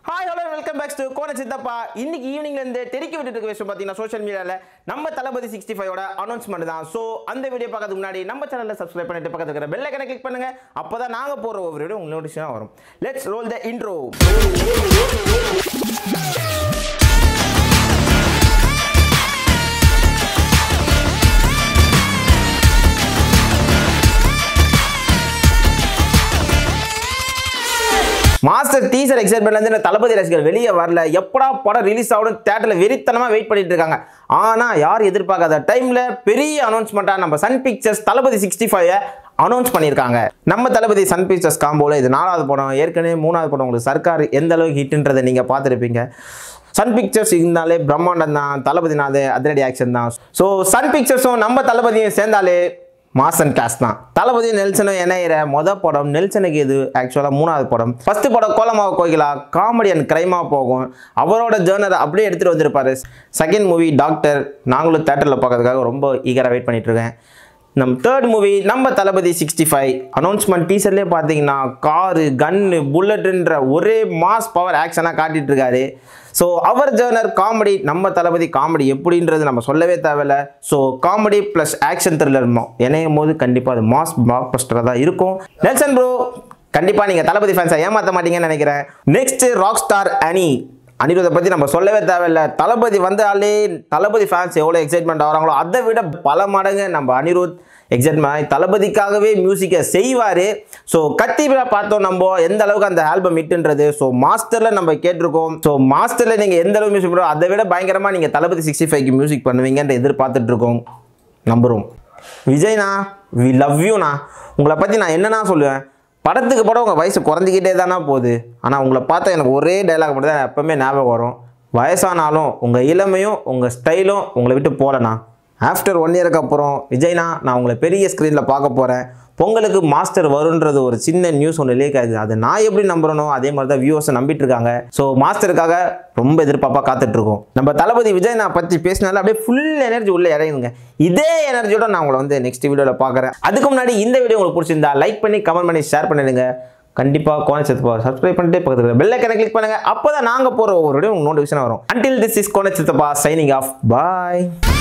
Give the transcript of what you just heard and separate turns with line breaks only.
hi hello welcome back to Kona Chithappa இன்னைக்கு ஈவினிங்ல இருந்து தெறிக்க விட்டுட்டு இருக்க விஷயம் பார்த்தீங்கன்னா சோஷியல் மீடியாவில் நம்ம தளபதி சிக்ஸ்டி ஃபைவோட அனௌன்ஸ்மெண்ட் தான் ஸோ அந்த வீடியோ பார்க்கறதுக்கு முன்னாடி நம்ம சேனலில் சப்ஸ்கிரைப் பண்ணிட்டு பக்கத்துல இருக்கிற பெல் ஐக்கனை கிளிக் பண்ணுங்க அப்பதான் நாங்க போற ஒவ்வொரு வீடியோ உங்களுக்கு நோட்டிஃபிகேஷன் வரும் let's roll the intro master teaser எக்ஸைட்மெண்ட்ல இருந்து இந்த தளபதி ரசிகர்கள் வெளியே வரல எப்படா படம் ரிலீஸ் ஆகணும் தேட்டரில் வெறித்தனமா வெயிட் பண்ணிட்டு இருக்காங்க ஆனா யார் எதிர்பார்க்காத டைம்ல பெரிய அனௌன்ஸ்மெண்ட்டா நம்ம Sun Pictures Thalapathy sixty five announce பண்ணியிருக்காங்க நம்ம தளபதி சன் பிக்சர்ஸ் காம்போல இது நாலாவது படம் ஏற்கனவே மூணாவது படம் உங்களுக்கு சர்க்கார் எந்த அளவுக்கு ஹிட்ன்றதை நீங்க பார்த்துருப்பீங்க சன் பிக்சர்ஸ் இருந்தாலே பிரம்மாண்டம் தான் தளபதினாது அதிரடி ஆக்ஷன் தான் ஸோ சன் பிக்சர்ஸும் நம்ம தளபதியும் சேர்ந்தாலே மாசன் கிளாஸ் தான் தளபதி நெல்சனும் இணையிற மொத படம் நெல்சனுக்கு இது ஆக்சுவலாக மூணாவது படம் ஃபர்ஸ்ட் படம் கோலமாவ கோகிலா காமெடி அண்ட் கிரைமா போகும் அவரோட ஜேர்னரை அப்படியே எடுத்துகிட்டு வந்திருப்பாரு செகண்ட் மூவி டாக்டர் நாங்களும் தேட்டரில் பார்க்கறதுக்காக ரொம்ப ஈகராக வெயிட் பண்ணிட்டு இருக்கேன் நம்ம தேர்ட் மூவி நம்ம தளபதி சிக்ஸ்டி ஃபைவ் அனௌன்ஸ்மெண்ட் டீசர்லேயே பார்த்தீங்கன்னா காரு கன்னு புல்லட்டுன்ற ஒரே மாஸ் பவர் ஆக்ஷனாக காட்டிட்டு இருக்காரு ஸோ அவர் ஜேர்னர் காமெடி நம்ம தளபதி காமெடி எப்படின்றது நம்ம சொல்லவே தேவையில்ல so comedy plus action thriller இணையும் போது கண்டிப்பாக அது மாஸ் பிளாக் பஸ்டராக தான் இருக்கும் நெல்சன் ப்ரோ கண்டிப்பாக நீங்கள் தளபதி ஃபேன்ஸை ஏமாற்ற மாட்டீங்கன்னு நினைக்கிறேன் நெக்ஸ்ட் ராக் ஸ்டார் அனி அனிருத்தை பற்றி நம்ம சொல்லவே தேவையில்ல தளபதி வந்தாலே தளபதி ஃபேன்ஸ் எவ்வளோ எக்ஸைட்மெண்ட் ஆகிறாங்களோ அதை விட பல மடங்கு நம்ம அனிருத் எக்ஸைட்மெண்ட் ஆகி தளபதிக்காகவே மியூசிக்கை செய்வார் ஸோ கத்திபில் பார்த்தோம் நம்ம எந்த அளவுக்கு அந்த ஆல்பம் ஹிட்டுன்றது ஸோ மாஸ்டரில் நம்ம கேட்டிருக்கோம் ஸோ மாஸ்டரில் நீங்கள் எந்த அளவுக்கு மியூசிக் பண்ணுறோம் அதை விட பயங்கரமாக நீங்கள் தளபதி சிக்ஸ்டி ஃபைவ்க்கு மியூசிக் பண்ணுவீங்கன்ற எதிர்பார்த்துட்டு இருக்கோம் நம்புகிறோம் விஜய்ண்ணா வி லவ் யூண்ணா உங்களை பற்றி நான் என்னண்ணா சொல்லுவேன் படத்துக்கு படம் உங்கள் வயசு குறைஞ்சிக்கிட்டே தானே போகுது ஆனால் உங்களை பார்த்தா எனக்கு ஒரே டைலாக் மட்டும் தான் எப்பவுமே ஞாபகம் வரும் வயசானாலும் உங்கள் இளமையும் உங்கள் ஸ்டைலும் உங்களை விட்டு போகலண்ணா ஆஃப்டர் ஒன் இயருக்கு அப்புறம் விஜய்னா நான் உங்களை பெரிய ஸ்க்ரீனில் பார்க்க போகிறேன் பொங்கலுக்கு மாஸ்டர் வருன்றது ஒரு சின்ன நியூஸ் ஒன்று லீக் ஆகுது அது நான் எப்படி நம்புறனோ அதே மாதிரி தான் வியூவர்ஸை நம்பிட்டு இருக்காங்க ஸோ மாஸ்டருக்காக ரொம்ப எதிர்பார்ப்பாக காத்துட்டு இருக்கோம் நம்ம தளபதி விஜய் நான் பற்றி பேசினால அப்படியே ஃபுல் எனர்ஜி உள்ள இறங்குங்க இதே எனர்ஜியோட நான் உங்களை வந்து நெக்ஸ்ட் வீடியோவில் பார்க்குறேன் அதுக்கு முன்னாடி இந்த வீடியோ உங்களுக்கு பிடிச்சிருந்தா லைக் பண்ணி கமெண்ட் பண்ணி ஷேர் பண்ணிடுங்க கண்டிப்பாக கோனச்சத்து சப்ஸ்கிரைப் பண்ணிட்டு பக்கத்தில் பெல் ஐக்கனை கிளிக் பண்ணுங்க அப்போ தான் நாங்கள் போகிற ஒவ்வொரு வீடியோ உங்களுக்கு நோட்டிஃபிகேஷன் வரும் until this is Konachithappa signing off bye